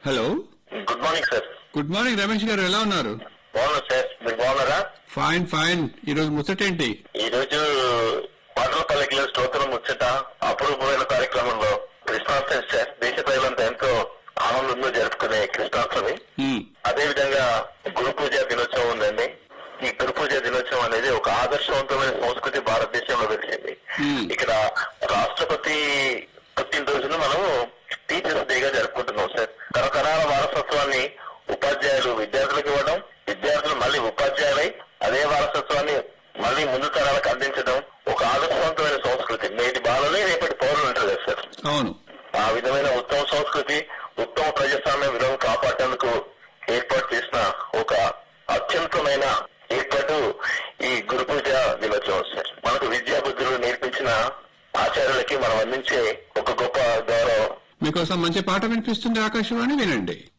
Hello good morning sir good morning Ramesh garu ఎలా ఉన్నారు బాగున్నారు సార్ మీరు బాగున్నారా ఫైన్ ఫైన్ ఈ రోజు ముచ్చటేంటి ఈ రోజు పాటలపల్లికి స్తోత్రం ముచ్చట అపురూపమైన కార్యక్రమంలో కృష్ణాష్టమి సార్ దేశ ప్రజలంతా ఎంతో ఆనందంగా జరుపుకునే కృష్ణాష్టమి హ్మ్, అదే విధంగా గురు పూజ దినోత్సవం ఉందండి ఈ గురు పూజ దినోత్సవం అనేది ఒక ఆదర్శవంతమైన సంస్కృతి భారతదేశంలో వెలిసింది Hmm. ఇక్కడ రాష్ట్రపతి పుట్టినరోజును మనం టీచర్స్ డేగా జరుపుకుంటున్నాం సార్ తరతరాల వారసత్వాన్ని ఉపాధ్యాయులు విద్యార్థులకు ఇవ్వడం విద్యార్థులు మళ్ళీ ఉపాధ్యాయులై అదే వారసత్వాన్ని మళ్ళీ ముందు తరాలకు అందించడం ఒక ఆదర్శవంతమైన సంస్కృతి నేటి బాలలే రేపటి పౌరులు ఉంటారు కదా సార్ అవును ఆ విధమైన ఉత్తమ సంస్కృతి ఉత్తమ ప్రజాస్వామ్య విలువను కాపాడేందుకు ఏర్పాటు చేసిన ఒక అత్యంతమైన ఏర్పాటు ఈ గురు పూజ దినోత్సవం సార్ మనకు విద్యా బుద్ధులు నేర్పించిన ఆచార్యులకి మనం అందించే ఒక గొప్ప గౌరవం మీకోసం మంచి పాట వినిపిస్తుంది ఆకాశవాణి వినండి